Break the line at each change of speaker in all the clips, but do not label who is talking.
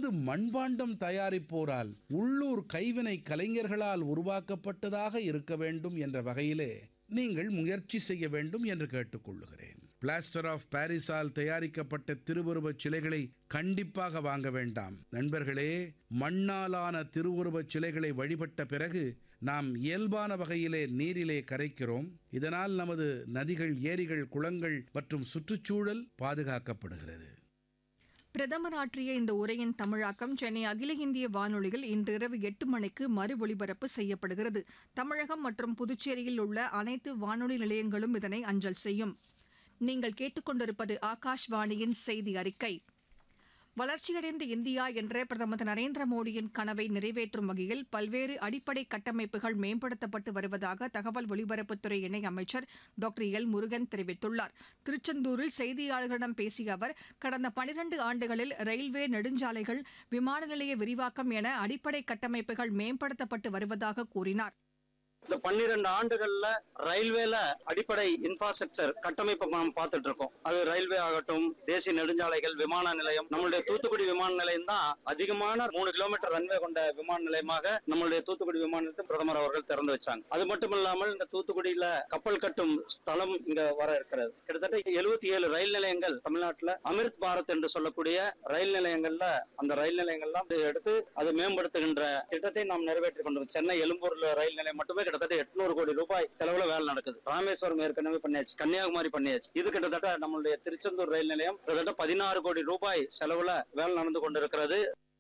நமது மண்பாண்டம் தயாரிப்போரால் உள்ளூர் கைவினை கலைஞர்களால் உருவாக்கப்பட்டதாக இருக்க வேண்டும் என்ற வகையிலே நீங்கள் முயற்சி செய்ய வேண்டும் என்று கேட்டுக்கொள்ளுகிறேன் பிளாஸ்டர் ஆஃப் பாரிஸால் தயாரிக்கப்பட்ட திருவுருவச் சிலைகளை கண்டிப்பாக வாங்க வேண்டாம் நண்பர்களே மண்ணாலான திருவுருவச் சிலைகளை வழிபட்ட பிறகு நாம் இயல்பான வகையிலே நீரிலே கரைக்கிறோம் இதனால் நமது நதிகள் ஏரிகள் குளங்கள் மற்றும் சுற்றுச்சூழல் பாதுகாக்கப்படுகிறது
பிரதமர் ஆற்றிய இந்த உரையின் தமிழாக்கம் சென்னை அகில இந்திய வானொலியில் இன்றிரவு எட்டு மணிக்கு மறு ஒலிபரப்பு செய்யப்படுகிறது தமிழகம் மற்றும் புதுச்சேரியில் உள்ள அனைத்து வானொலி நிலையங்களும் இதனை அஞ்சல் செய்யும் நீங்கள் கேட்டுக்கொண்டிருப்பது ஆகாஷ்வாணியின் செய்தி அறிக்கை வளர்ச்சியடைந்த இந்தியா என்ற பிரதமர் திரு நரேந்திர மோடியின் கனவை நிறைவேற்றும் வகையில் பல்வேறு அடிப்படை கட்டமைப்புகள் மேம்படுத்தப்பட்டு வருவதாக தகவல் ஒலிபரப்புத்துறை இணை அமைச்சர் டாக்டர் எல் முருகன் தெரிவித்துள்ளார் திருச்செந்தூரில் செய்தியாளர்களிடம் பேசிய அவர் கடந்த பனிரண்டு ஆண்டுகளில் ரயில்வே நெடுஞ்சாலைகள் விமான நிலைய விரிவாக்கம் என அடிப்படை கட்டமைப்புகள் மேம்படுத்தப்பட்டு வருவதாக கூறினார்
இந்த பன்னிரண்டு ஆண்டுகள்ல ரயில்வேல அடிப்படை இன்ஃப்ராஸ்ட்ரக்சர் கட்டமைப்பு நாம் பார்த்துட்டு இருக்கோம் அது ரயில்வே ஆகட்டும் தேசிய நெடுஞ்சாலைகள் விமான நிலையம் நம்மளுடைய தூத்துக்குடி விமான நிலையம் தான் அதிகமான மூணு கிலோமீட்டர் ரன்வே கொண்ட விமான நிலையமாக நம்மளுடைய தூத்துக்குடி விமான நிலையத்தை பிரதமர் அவர்கள் திறந்து வச்சாங்க அது மட்டும் இல்லாமல் இந்த தூத்துக்குடியில கப்பல் கட்டும் ஸ்தலம் இங்க வர இருக்கிறது கிட்டத்தட்ட எழுபத்தி ஏழு ரயில் நிலையங்கள் தமிழ்நாட்டுல அமிர்த் பாரத் என்று சொல்லக்கூடிய ரயில் நிலையங்கள்ல அந்த ரயில் நிலையங்கள்லாம் எடுத்து அதை மேம்படுத்துகின்ற திட்டத்தை நாம் நிறைவேற்றிக் கொண்டிருக்கோம் சென்னை எழும்பூர்ல ரயில் நிலையம் மட்டுமே கிட்டத்தட்ட எட்நூறு கோடி ரூபாய் செலவுல வேலை நடக்குது ராமேஸ்வரம் ஏற்கனவே பண்ணியாச்சு கன்னியாகுமரி பண்ணியாச்சு இது கிட்டத்தட்ட நம்மளுடைய திருச்செந்தூர் ரயில் நிலையம் கிட்டத்தட்ட பதினாறு கோடி ரூபாய் செலவுல வேலை நடந்து கொண்டிருக்கிறது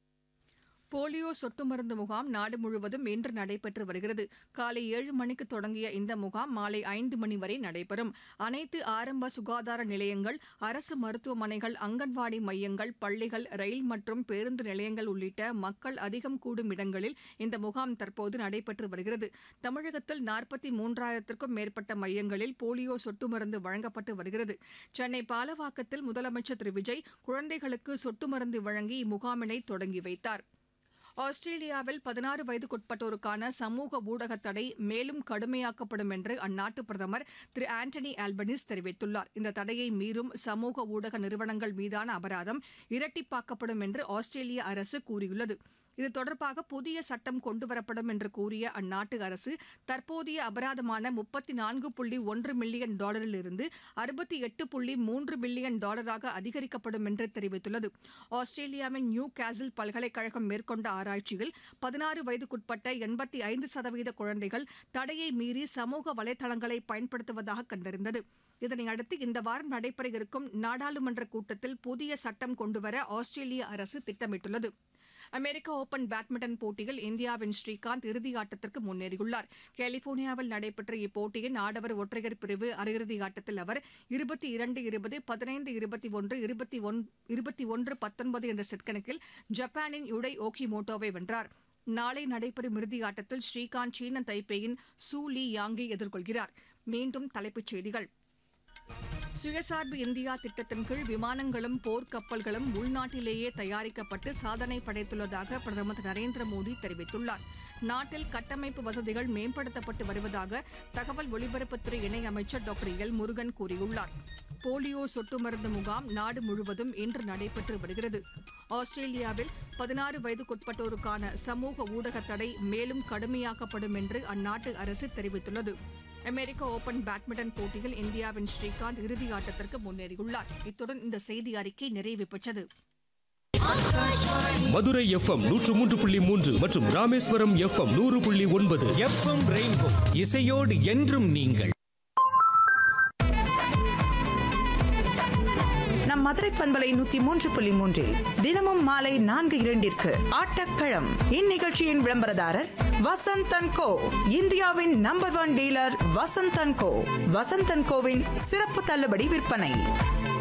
போலியோ சொட்டு மருந்து முகாம் நாடு முழுவதும் இன்று நடைபெற்று வருகிறது காலை ஏழு மணிக்கு தொடங்கிய இந்த முகாம் மாலை ஐந்து மணி வரை நடைபெறும் அனைத்து ஆரம்ப சுகாதார நிலையங்கள் அரசு மருத்துவமனைகள் அங்கன்வாடி மையங்கள் பள்ளிகள் ரயில் மற்றும் பேருந்து நிலையங்கள் உள்ளிட்ட மக்கள் அதிகம் கூடும் இடங்களில் இந்த முகாம் தற்போது நடைபெற்று வருகிறது தமிழகத்தில் நாற்பத்தி மூன்றாயிரத்திற்கும் மேற்பட்ட மையங்களில் போலியோ சொட்டு மருந்து வழங்கப்பட்டு வருகிறது சென்னை பாலவாக்கத்தில் முதலமைச்சர் திரு விஜய் குழந்தைகளுக்கு சொட்டு மருந்து வழங்கி இம்முகாமினை தொடங்கி வைத்தார் ஆஸ்திரேலியாவில் பதினாறு வயதுக்குட்பட்டோருக்கான சமூக ஊடக தடை மேலும் கடுமையாக்கப்படும் என்று அந்நாட்டு பிரதமர் திரு ஆண்டனி ஆல்பனிஸ் தெரிவித்துள்ளார் இந்த தடையை மீறும் சமூக ஊடக நிறுவனங்கள் மீதான அபராதம் இரட்டிப்பாக்கப்படும் என்று ஆஸ்திரேலிய அரசு கூறியுள்ளது இது தொடர்பாக புதிய சட்டம் கொண்டுவரப்படும் என்று கூறிய அந்நாட்டு அரசு தற்போதைய அபராதமான முப்பத்தி நான்கு புள்ளி ஒன்று மில்லியன் டாலரிலிருந்து அறுபத்தி எட்டு புள்ளி மூன்று பில்லியன் டாலராக அதிகரிக்கப்படும் என்று தெரிவித்துள்ளது ஆஸ்திரேலியாவின் நியூ கேசில் பல்கலைக்கழகம் மேற்கொண்ட ஆராய்ச்சியில் பதினாறு வயதுக்குட்பட்ட எண்பத்தி ஐந்து சதவீத குழந்தைகள் தடையை மீறி சமூக வலைதளங்களை பயன்படுத்துவதாக கண்டறிந்தது இதனையடுத்து இந்த வாரம் நடைபெற இருக்கும் நாடாளுமன்ற கூட்டத்தில் புதிய சட்டம் கொண்டுவர ஆஸ்திரேலிய அரசு திட்டமிட்டுள்ளது அமெரிக்க ஓபன் பேட்மிண்டன் போட்டியில் இந்தியாவின் ஸ்ரீகாந்த் இறுதி ஆட்டத்திற்கு முன்னேறியுள்ளார் கலிபோர்னியாவில் நடைபெற்ற இப்போட்டியின் ஆடவர் ஒற்றையர் பிரிவு அரையிறுதி ஆட்டத்தில் அவர் இருபத்தி இரண்டு இருபது பதினைந்து இருபத்தி ஒன்று இருபத்தி ஒன் இருபத்தி ஒன்று பத்தொன்பது என்ற செட் கணக்கில் ஜப்பானின் யுடை ஓகிமோட்டோவை வென்றார் நாளை நடைபெறும் இறுதி ஆட்டத்தில் ஸ்ரீகாந்த் சீன தைப்பேயின் சூ லீ யாங்கை எதிர்கொள்கிறார் மீண்டும் தலைப்புச் செய்திகள் சுயசார்பு இந்தியா திட்டத்தின் கீழ் விமானங்களும் போர்க்கப்பல்களும் உள்நாட்டிலேயே தயாரிக்கப்பட்டு சாதனை படைத்துள்ளதாக பிரதமர் திரு நரேந்திர மோடி தெரிவித்துள்ளார் நாட்டில் கட்டமைப்பு வசதிகள் மேம்படுத்தப்பட்டு வருவதாக தகவல் ஒலிபரப்புத்துறை இணையமைச்சர் டாக்டர் எல் முருகன் கூறியுள்ளார் போலியோ சொட்டு மருந்து முகாம் நாடு முழுவதும் இன்று நடைபெற்று வருகிறது ஆஸ்திரேலியாவில் பதினாறு வயதுக்குட்பட்டோருக்கான சமூக ஊடக தடை மேலும் கடுமையாக்கப்படும் என்று அந்நாட்டு அரசு தெரிவித்துள்ளது அமெரிக்க ஓபன் பேட்மிண்டன் போட்டியில் இந்தியாவின் ஸ்ரீகாந்த் இறுதி ஆட்டத்திற்கு முன்னேறியுள்ளார் இத்துடன் இந்த செய்தி அறிக்கை நிறைவு பெற்றது
மதுரை எஃப்எம் நூற்று மூன்று புள்ளி மூன்று மற்றும் ராமேஸ்வரம் எஃப்எம் நூறு புள்ளி ஒன்பது
எஃப்எம் ரெயின்போ இசையோடு என்றும் நீங்கள்
நம் மதுரை பண்பலை நூத்தி மூன்று புள்ளி மூன்றில் தினமும் மாலை நான்கு இரண்டிற்கு ஆட்டக்களம் இந்நிகழ்ச்சியின் விளம்பரதாரர் வசந்தன் கோ இந்தியாவின் number one dealer Vasanthan co Vasanthan கோவின் சிறப்பு தள்ளுபடி விற்பனை